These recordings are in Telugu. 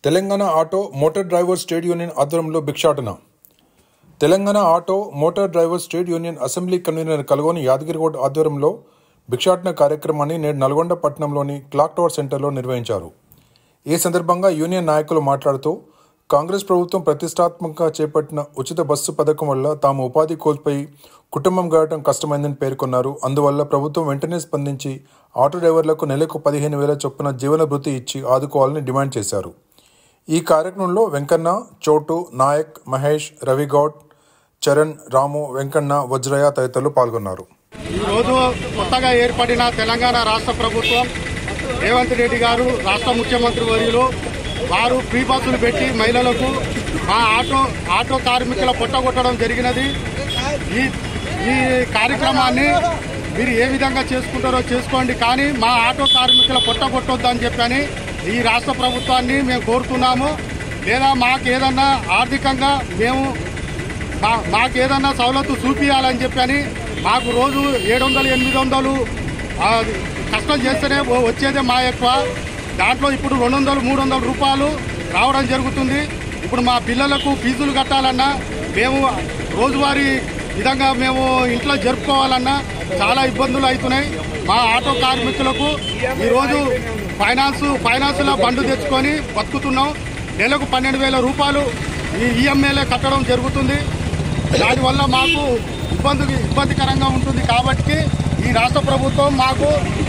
Telangana auto motor drivers trade union ఆధ్వర్యంలో భిక్షాటన Telangana auto motor drivers trade union assembly convener Kalagoni Yadagiri Goud ఆధ్వర్యంలో భిక్షాటన కార్యక్రమాన్ని నేడు నల్గొండ పట్టణంలోని క్లాక్ టవర్ సెంటర్లో నిర్వహించారు ఈ సందర్భంగా యూనియన్ నాయకులు మాట్లాడుతూ కాంగ్రెస్ ప్రభుత్వం ప్రతిష్టాత్మకంగా చేపట్టిన ఉచిత బస్సు పథకం వల్ల తాము ఉపాధి కోల్పోయి కుటుంబం గడటం కష్టమైందని పేర్కొన్నారు అందువల్ల ప్రభుత్వం వెంటనే స్పందించి ఆటో డ్రైవర్లకు నెలకు పదిహేను వేల చొప్పున జీవన భృతి ఇచ్చి ఆదుకోవాలని డిమాండ్ చేశారు ఈ కార్యక్రమంలో వెంకన్న చోటు నాయక్ మహేష్ రవిగౌడ్ చరణ్ రాము వెంకన్న వజ్రయ్య తదితరులు పాల్గొన్నారు ఈరోజు కొత్తగా ఏర్పడిన తెలంగాణ రాష్ట్ర ప్రభుత్వం రేవంత్ రెడ్డి గారు రాష్ట్ర ముఖ్యమంత్రి వర్యులు వారు ఫ్రీ బస్సులు పెట్టి మహిళలకు మా ఆటో ఆటో కార్మికుల పొట్టగొట్టడం జరిగినది ఈ ఈ కార్యక్రమాన్ని మీరు ఏ విధంగా చేసుకుంటారో చేసుకోండి కానీ మా ఆటో కార్మికుల పొట్టగొట్టొద్దు అని చెప్పని ఈ రాష్ట్ర ప్రభుత్వాన్ని మేము కోరుతున్నాము లేదా మాకు ఏదన్నా ఆర్థికంగా మేము మా- మాకు ఏదన్నా సవలతు చూపియాలని చెప్పని మాకు రోజు ఏడు వందలు ఎనిమిది వందలు ఆ, కష్టం చేస్తేనే వ- వచ్చేదే మా ఎక్కువ దాంట్లో ఇప్పుడు రెండు వందలు మూడు వందల రూపాయలు రావడం జరుగుతుంది ఇప్పుడు మా పిల్లలకు ఫీజులు కట్టాలన్నా మేము రోజువారీ విధంగా మేము ఇంట్లో జరుపుకోవాలన్నా చాలా ఇబ్బందులు అవుతున్నాయి మా ఆటో కార్మికులకు ఈరోజు ఫైనాన్స్ ఫైనాన్స్లో బండ్లు తెచ్చుకొని బతుకుతున్నాం నెలకు పన్నెండు వేల రూపాయలు ఈ ఈఎంఐలే కట్టడం జరుగుతుంది దానివల్ల మాకు ఇబ్బంది ఇబ్బందికరంగా ఉంటుంది కాబట్టి ఈ రాష్ట్ర ప్రభుత్వం మాకు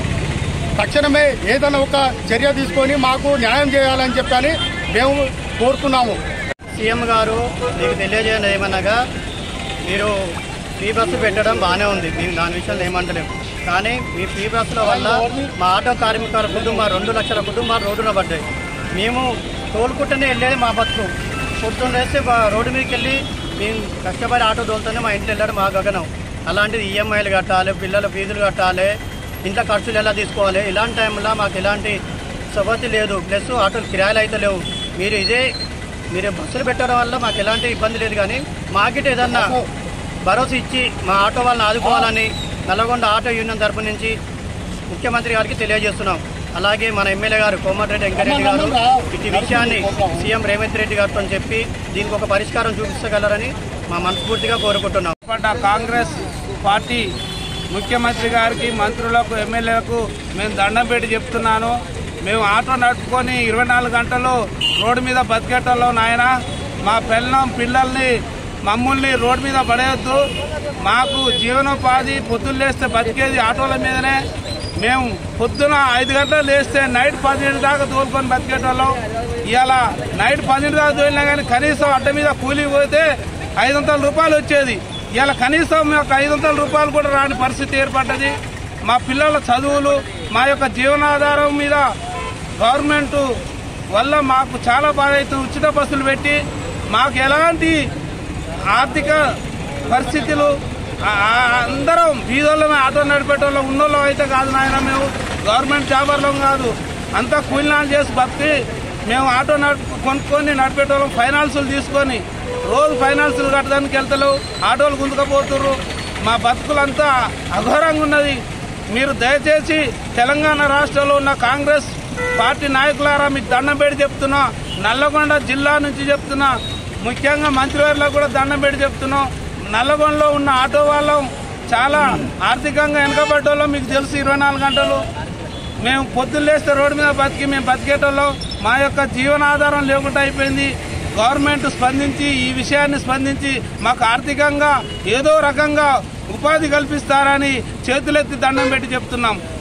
తక్షణమే ఏదైనా ఒక చర్య తీసుకొని మాకు న్యాయం చేయాలని చెప్పని మేము కోరుతున్నాము సీఎం గారు మీకు తెలియజేయండి ఏమనగా మీరు ఫ్రీ బస్సు పెట్టడం బాగానే ఉంది మేము దాని విషయంలో ఏమంటలేము కానీ మీ ఫ్రీ బస్సుల వల్ల మా ఆటో కార్మికుల కుటుంబం రెండు లక్షల కుటుంబాలు రోడ్డున పడ్డాయి మేము తోలుకుంటూనే వెళ్ళేది మా బతుకు పొద్దున్న వేస్తే మా రోడ్డు మీదకి వెళ్ళి మేము కష్టపడి ఆటో తోలుతూనే మా ఇంట్లో వెళ్ళడం మా గగనం అలాంటిది ఈఎంఐలు కట్టాలి పిల్లల ఫీజులు కట్టాలి ఇంట్లో ఖర్చులు ఎలా తీసుకోవాలి ఇలాంటి టైంలో మాకు ఎలాంటి సవతి లేదు ప్లస్ ఆటోలు కిరాయిలు అయితే లేవు మీరు ఇదే మీరు బస్సులు పెట్టడం వల్ల మాకు ఎలాంటి ఇబ్బంది లేదు కానీ మాకిట ఏదన్నా భరోసా ఇచ్చి మా ఆటో వాళ్ళని ఆదుకోవాలని నల్లగొండ ఆటో యూనియన్ తరపు నుంచి ముఖ్యమంత్రి గారికి తెలియజేస్తున్నాం అలాగే మన ఎమ్మెల్యే గారు కోమటిరెడ్డి వెంకరెడ్డి గారు ఇటు విషయాన్ని సీఎం రేవంత్ రెడ్డి గారితో చెప్పి దీనికి ఒక పరిష్కారం చూపించగలరని మా మనస్ఫూర్తిగా కోరుకుంటున్నాం పడ్డ కాంగ్రెస్ పార్టీ ముఖ్యమంత్రి గారికి మంత్రులకు ఎమ్మెల్యేలకు మేము దండం పెట్టి చెప్తున్నాను మేము ఆటో నడుపుకొని ఇరవై నాలుగు గంటలు రోడ్డు మీద బతికేటోళ్ళం నాయన మా పిల్లం పిల్లల్ని మమ్మల్ని రోడ్డు మీద పడేయొద్దు మాకు జీవనోపాధి పొద్దున్న లేస్తే బతికేది ఆటోల మీదనే మేము పొద్దున ఐదు గంటలు లేస్తే నైట్ పన్నెండు దాకా తోలుకొని బతికేటోళ్ళం ఇవాళ నైట్ పన్నెండు దాకా తోలినా కానీ కనీసం అడ్డ మీద కూలి పోతే ఐదు వందల రూపాయలు వచ్చేది ఇవాళ కనీసం మాకు ఐదు వందల రూపాయలు కూడా రాని పరిస్థితి ఏర్పడ్డది మా పిల్లల చదువులు మా యొక్క జీవనాధారం మీద గవర్నమెంట్ వల్ల మాకు చాలా బాగా అయితే ఉచిత బస్సులు పెట్టి మాకు ఎలాంటి ఆర్థిక పరిస్థితులు ఆ- ఆ- అందరం బీదోళ్ళమే ఆటో నడిపేటోళ్ళం ఉన్నోళ్ళం అయితే కాదు నాయన మేము గవర్నమెంట్ జాబర్లం కాదు అంతా కూలినాలు చేసి బతికి మేము ఆటో నడుపు కొనుక్కొని నడిపేటోళ్ళం ఫైనాన్సులు తీసుకొని రోజు ఫైనాన్సులు కట్టడానికి వెళ్తలేవు ఆటోలు గుంజుకపోతుర్రు మా బతుకులంతా అఘోరంగా ఉన్నది మీరు దయచేసి తెలంగాణ రాష్ట్రంలో ఉన్న కాంగ్రెస్ పార్టీ నాయకులారా మీకు దండం పెట్టి చెప్తున్నా నల్లగొండ జిల్లా నుంచి చెప్తున్నా ముఖ్యంగా మంత్రివర్లకు కూడా దండం పెట్టి చెప్తున్నాం నల్లగొండలో ఉన్న ఆటో వాళ్ళం చాలా ఆర్థికంగా వెనకబడ్డోళ్ళం మీకు తెలుసు ఇరవై నాలుగు గంటలు మేము పొద్దున్న లేస్తే రోడ్డు మీద బతికి మేము బతికేటోళ్ళం మా యొక్క జీవనాధారం లేకుండా అయిపోయింది గవర్నమెంట్ స్పందించి ఈ విషయాన్ని స్పందించి మాకు ఆర్థికంగా ఏదో రకంగా ఉపాధి కల్పిస్తారని చేతులెత్తి దండం పెట్టి చెప్తున్నాం